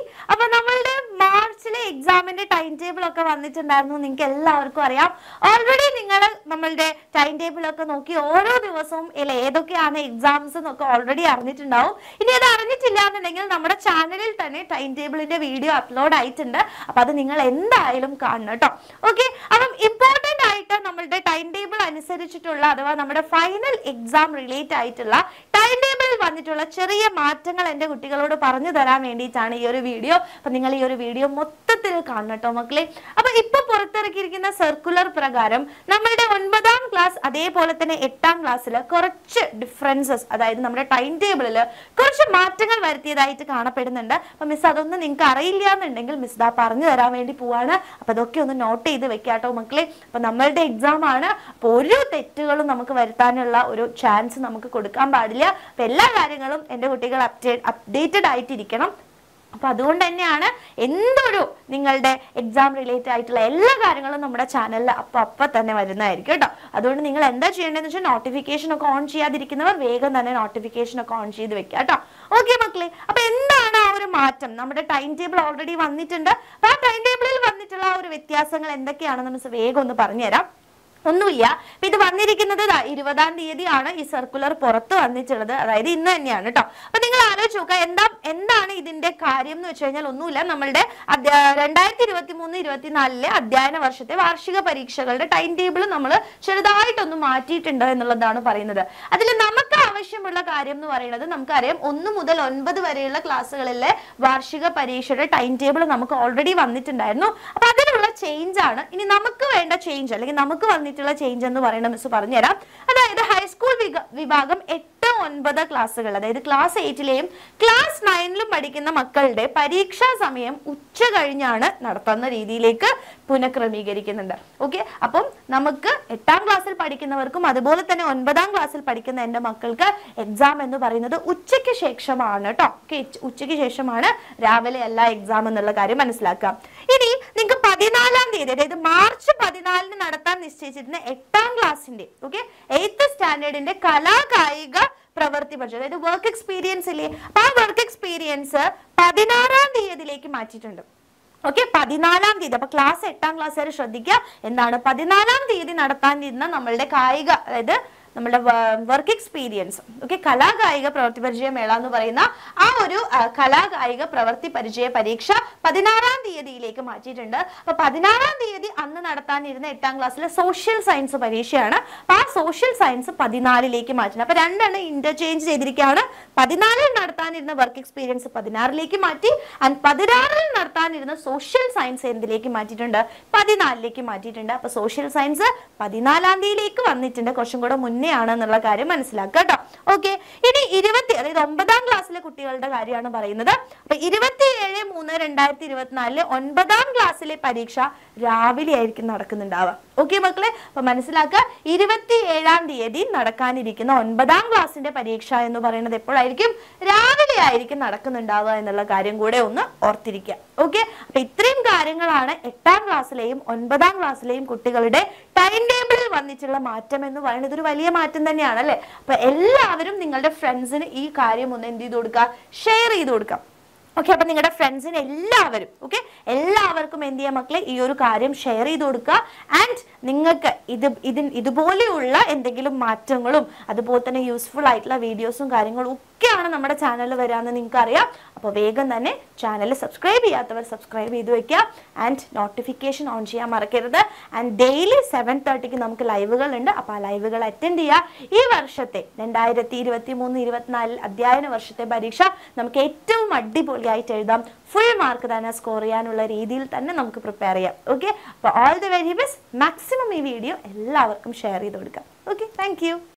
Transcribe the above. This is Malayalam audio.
അപ്പൊ നമ്മളുടെ മാർച്ചിലെ എക്സാമിന്റെ ടൈം ടേബിൾ ഒക്കെ വന്നിട്ടുണ്ടായിരുന്നു നിങ്ങൾക്ക് എല്ലാവർക്കും അറിയാം ഓൾറെഡി നിങ്ങൾ നമ്മളുടെ ടൈം ടേബിൾ ഒക്കെ നോക്കി ഓരോ ദിവസവും ഇല്ല ഏതൊക്കെയാണ് എക്സാംസ് എന്നൊക്കെ ഓൾറെഡി അറിഞ്ഞിട്ടുണ്ടാവും ഇനി അത് അറിഞ്ഞിട്ടില്ല എന്നുണ്ടെങ്കിൽ നമ്മുടെ ചാനലിൽ തന്നെ ടൈം ടേബിളിന്റെ വീഡിയോ അപ്ലോഡ് ആയിട്ടുണ്ട് അപ്പൊ അത് നിങ്ങൾ എന്തായാലും കാണണം കേട്ടോ ഓക്കെ അപ്പം ഇമ്പോർട്ടന്റ് ആയിട്ട് നമ്മളുടെ ടൈം ടേബിൾ അനുസരിച്ചിട്ടുള്ള അഥവാ നമ്മുടെ ഫൈനൽ എക്സാം റിലേറ്റ് ആയിട്ടുള്ള ടൈം ടേബിളിൽ വന്നിട്ടുള്ള ചെറിയ മാറ്റങ്ങൾ എൻ്റെ കുട്ടികളോട് പറഞ്ഞു തരാൻ വേണ്ടിയിട്ടാണ് ഈ ഒരു വീഡിയോ അപ്പൊ നിങ്ങൾ ഈ ഒരു വീഡിയോ മൊത്തത്തിൽ കാണണം കേട്ടോ മക്കളെ അപ്പൊ ഇപ്പൊ പുറത്തിറക്കിയിരിക്കുന്ന സർക്കുലർ പ്രകാരം നമ്മളുടെ ഒൻപതാം ക്ലാസ് അതേപോലെ തന്നെ എട്ടാം ക്ലാസ്സിൽ കുറച്ച് ഡിഫറൻസസ് അതായത് നമ്മുടെ ടൈം ടേബിളിൽ കുറച്ച് മാറ്റങ്ങൾ വരുത്തിയതായിട്ട് കാണപ്പെടുന്നുണ്ട് അപ്പൊ മിസ് അതൊന്നും നിങ്ങൾക്ക് അറിയില്ല എന്നുണ്ടെങ്കിൽ മിസ് ദാ പറഞ്ഞു തരാൻ വേണ്ടി പോവാണ് അപ്പൊ അതൊക്കെ ഒന്ന് നോട്ട് ചെയ്ത് വെക്കാട്ടോ മക്കളെ അപ്പൊ നമ്മളുടെ എക്സാം ആണ് അപ്പൊ ഒരു തെറ്റുകളും നമുക്ക് വരുത്താനുള്ള ഒരു ചാൻസ് നമുക്ക് കൊടുക്കാൻ പാടില്ല അപ്പൊ എല്ലാ കാര്യങ്ങളും എൻ്റെ കുട്ടികൾ അപ്ഡേറ്റ് അപ്ഡേറ്റഡ് ആയിട്ടിരിക്കണം അപ്പൊ അതുകൊണ്ട് തന്നെയാണ് എന്തൊരു നിങ്ങളുടെ എക്സാം റിലേറ്റഡ് ആയിട്ടുള്ള എല്ലാ കാര്യങ്ങളും നമ്മുടെ ചാനലിൽ അപ്പൊ അപ്പൊ തന്നെ വരുന്നതായിരിക്കും കേട്ടോ അതുകൊണ്ട് നിങ്ങൾ എന്താ ചെയ്യേണ്ടതെന്ന് വെച്ചാൽ നോട്ടിഫിക്കേഷൻ ഒക്കെ ഓൺ ചെയ്യാതിരിക്കുന്നവർ വേഗം തന്നെ നോട്ടിഫിക്കേഷൻ ഒക്കെ ഓൺ ചെയ്ത് വെക്കുക കേട്ടോ ഓക്കെ മക്കളെ അപ്പൊ എന്താണ് ആ ഒരു മാറ്റം നമ്മുടെ ടൈം ടേബിൾ ഓൾറെഡി വന്നിട്ടുണ്ട് അപ്പൊ ആ ടൈം ടേബിളിൽ വന്നിട്ടുള്ള ആ ഒരു വ്യത്യാസങ്ങൾ എന്തൊക്കെയാണെന്ന് മിസ് വേഗം ഒന്ന് പറഞ്ഞുതരാം ഒന്നുമില്ല അപ്പൊ ഇത് വന്നിരിക്കുന്നത് ദാ ഇരുപതാം തീയതിയാണ് ഈ സർക്കുലർ പുറത്ത് വന്നിട്ടുള്ളത് അതായത് ഇന്ന് തന്നെയാണ് കേട്ടോ അപ്പൊ നിങ്ങൾ ആലോചിച്ച് നോക്കുക എന്താ എന്താണ് ഇതിന്റെ കാര്യം എന്ന് വെച്ച് കഴിഞ്ഞാൽ ഒന്നുമില്ല നമ്മളുടെ അധ്യാ- രണ്ടായിരത്തി ഇരുപത്തി മൂന്ന് ഇരുപത്തിനാലിലെ അധ്യയന വർഷത്തെ വാർഷിക പരീക്ഷകളുടെ ടൈം ടേബിൾ നമ്മൾ ചെറുതായിട്ടൊന്ന് മാറ്റിയിട്ടുണ്ട് എന്നുള്ളതാണ് പറയുന്നത് അതിൽ നമുക്ക് ആവശ്യമുള്ള കാര്യം എന്ന് പറയുന്നത് നമുക്കറിയാം ഒന്ന് മുതൽ ഒൻപത് വരെയുള്ള ക്ലാസ്സുകളിലെ വാർഷിക പരീക്ഷയുടെ ടൈം ടേബിൾ നമുക്ക് ഓൾറെഡി വന്നിട്ടുണ്ടായിരുന്നു അപ്പൊ അതിനുള്ള ചേഞ്ച് ആണ് ഇനി നമുക്ക് വേണ്ട ചേഞ്ച് അല്ലെങ്കിൽ നമുക്ക് വന്നിട്ടുള്ള ചേഞ്ച് എന്ന് പറയുന്ന മിസ് പറഞ്ഞുതരാം അതായത് ഹൈസ്കൂൾ വിക- വിഭാഗം എട്ട് ഒൻപത് ക്ലാസ്സുകൾ അതായത് ക്ലാസ് എയ്റ്റിലെയും ക്ലാസ് നയനിലും പഠിക്കുന്ന മക്കളുടെ പരീക്ഷാ സമയം ഉച്ച കഴിഞ്ഞാണ് നടത്തുന്ന രീതിയിലേക്ക് പുനഃക്രമീകരിക്കുന്നുണ്ട് ഓക്കെ അപ്പം നമുക്ക് എട്ടാം ക്ലാസ്സിൽ പഠിക്കുന്നവർക്കും അതുപോലെ തന്നെ ഒൻപതാം ക്ലാസ്സിൽ പഠിക്കുന്ന എൻ്റെ മക്കൾക്ക് എക്സാം എന്ന് പറയുന്നത് ഉച്ചയ്ക്ക് ശേഷമാണ് കേട്ടോ ഓക്കെ ഉച്ചയ്ക്ക് ശേഷമാണ് രാവിലെ അല്ല എക്സാം എന്നുള്ള കാര്യം മനസ്സിലാക്കാം ഇനി നിങ്ങൾക്ക് പതിനാലാം തീയതി അതായത് മാർച്ച് പതിനാലിന് നടത്താൻ നിശ്ചയിച്ചിരുന്ന എട്ടാം ക്ലാസ്സിന്റെ ഓക്കെ എയ്ത്ത് സ്റ്റാൻഡേർഡിന്റെ കലാകായിക പ്രവൃത്തി പരിചയം അതായത് വർക്ക് എക്സ്പീരിയൻസ് ഇല്ലേ അപ്പൊ ആ വർക്ക് എക്സ്പീരിയൻസ് പതിനാറാം തീയതിയിലേക്ക് മാറ്റിയിട്ടുണ്ട് ഓക്കെ പതിനാലാം തീയതി അപ്പൊ ക്ലാസ് എട്ടാം ക്ലാസ് വരെ ശ്രദ്ധിക്കുക എന്താണ് പതിനാലാം തീയതി നടത്താനിരുന്ന നമ്മളുടെ കായിക അതായത് നമ്മുടെ വർക്ക് എക്സ്പീരിയൻസ് ഓക്കെ കലാകായിക പ്രവൃത്തി പരിചയ മേള എന്ന് പറയുന്ന ആ ഒരു ആ, കലാകായിക പ്രവൃത്തി പരിചയ പരീക്ഷ പതിനാറാം തീയതിയിലേക്ക് മാറ്റിയിട്ടുണ്ട് അപ്പൊ പതിനാറാം തീയതി അന്ന് നടത്താനിരുന്ന എട്ടാം ക്ലാസ്സിലെ സോഷ്യൽ സയൻസ് പരീക്ഷയാണ് അപ്പൊ ആ സോഷ്യൽ സയൻസ് പതിനാലിലേക്ക് മാറ്റുന്നത് അപ്പൊ രണ്ടെണ്ണം ഇന്റർചേഞ്ച് ചെയ്തിരിക്കുകയാണ് പതിനാലിൽ നടത്താനിരുന്ന വർക്ക് എക്സ്പീരിയൻസ് പതിനാറിലേക്ക് മാറ്റി ആൻഡ് പതിനാറിൽ നടത്താനിരുന്ന സോഷ്യൽ സയൻസ് എന്തിലേക്ക് മാറ്റിയിട്ടുണ്ട് പതിനാലിലേക്ക് മാറ്റിയിട്ടുണ്ട് അപ്പൊ സോഷ്യൽ സയൻസ് പതിനാലാം തീയതിയിലേക്ക് വന്നിട്ടുണ്ട് കുറച്ചും കൂടെ മുന്നേ ആണ് എന്നുള്ള കാര്യം മനസ്സിലാക്കുക കേട്ടോ ഓക്കെ ഇനി ഇരുപത്തി അതായത് ഒമ്പതാം ക്ലാസ്സിലെ കുട്ടികളുടെ കാര്യമാണ് പറയുന്നത് അപ്പൊ ഇരുപത്തിയേഴ് മൂന്ന് രണ്ടായിരത്തി ഇരുപത്തിനാലില് ഒൻപതാം ക്ലാസ്സിലെ പരീക്ഷ രാവിലെ ആയിരിക്കും നടക്കുന്നുണ്ടാവുക ഓക്കെ മക്കളെ അപ്പൊ മനസ്സിലാക്കുക ഇരുപത്തി ഏഴാം തീയതി നടക്കാനിരിക്കുന്ന ഒൻപതാം ക്ലാസ്സിന്റെ പരീക്ഷ എന്ന് പറയുന്നത് എപ്പോഴായിരിക്കും രാവിലെ ആയിരിക്കും നടക്കുന്നുണ്ടാവുക എന്നുള്ള കാര്യം കൂടെ ഒന്ന് ഓർത്തിരിക്കുക ഓക്കെ അപ്പൊ ഇത്രയും കാര്യങ്ങളാണ് എട്ടാം ക്ലാസ്സിലെയും ഒൻപതാം ക്ലാസ്സിലെയും കുട്ടികളുടെ ടൈം ടേബിളിൽ വന്നിട്ടുള്ള മാറ്റം എന്ന് പറയുന്നത് ഇതൊരു വലിയ മാറ്റം തന്നെയാണ് അല്ലെ അപ്പൊ എല്ലാവരും നിങ്ങളുടെ ഫ്രണ്ട്സിന് ഈ കാര്യം ഒന്ന് എന്ത് ചെയ്ത് കൊടുക്കുക ഷെയർ ചെയ്ത് കൊടുക്കാം ഓക്കെ അപ്പൊ നിങ്ങളുടെ ഫ്രണ്ട്സിന് എല്ലാവരും ഓക്കെ എല്ലാവർക്കും എന്ത് ചെയ്യാം മക്കളെ ഈ ഒരു കാര്യം ഷെയർ ചെയ്ത് കൊടുക്കുക ആൻഡ് നിങ്ങൾക്ക് ഇത് ഇതിൻ ഇതുപോലെയുള്ള എന്തെങ്കിലും മാറ്റങ്ങളും അതുപോലെ തന്നെ യൂസ്ഫുൾ ആയിട്ടുള്ള വീഡിയോസും കാര്യങ്ങളും ഒക്കെയാണ് നമ്മുടെ ചാനലിൽ വരാമെന്ന് നിങ്ങൾക്ക് അറിയാം അപ്പോൾ വേഗം തന്നെ ചാനൽ സബ്സ്ക്രൈബ് ചെയ്യാത്തവർ സബ്സ്ക്രൈബ് ചെയ്ത് വെക്കുക ആൻഡ് നോട്ടിഫിക്കേഷൻ ഓൺ ചെയ്യാൻ മറക്കരുത് ആൻഡ് ഡെയിലി സെവൻ തേർട്ടിക്ക് നമുക്ക് ലൈവുകൾ ഉണ്ട് അപ്പോൾ ആ ലൈവുകൾ അറ്റൻഡ് ചെയ്യുക ഈ വർഷത്തെ രണ്ടായിരത്തി ഇരുപത്തി മൂന്ന് ഇരുപത്തിനാലിൽ അധ്യയന വർഷത്തെ പരീക്ഷ നമുക്ക് ഏറ്റവും അടിപൊളിയായിട്ട് എഴുതാം ഫുൾ മാർക്ക് തന്നെ സ്കോർ ചെയ്യാനുള്ള രീതിയിൽ തന്നെ നമുക്ക് പ്രിപ്പയർ ചെയ്യാം ഓക്കെ അപ്പോൾ all the very best maximum ഈ വീഡിയോ എല്ലാവർക്കും ഷെയർ ചെയ്ത് കൊടുക്കാം ഓക്കെ താങ്ക്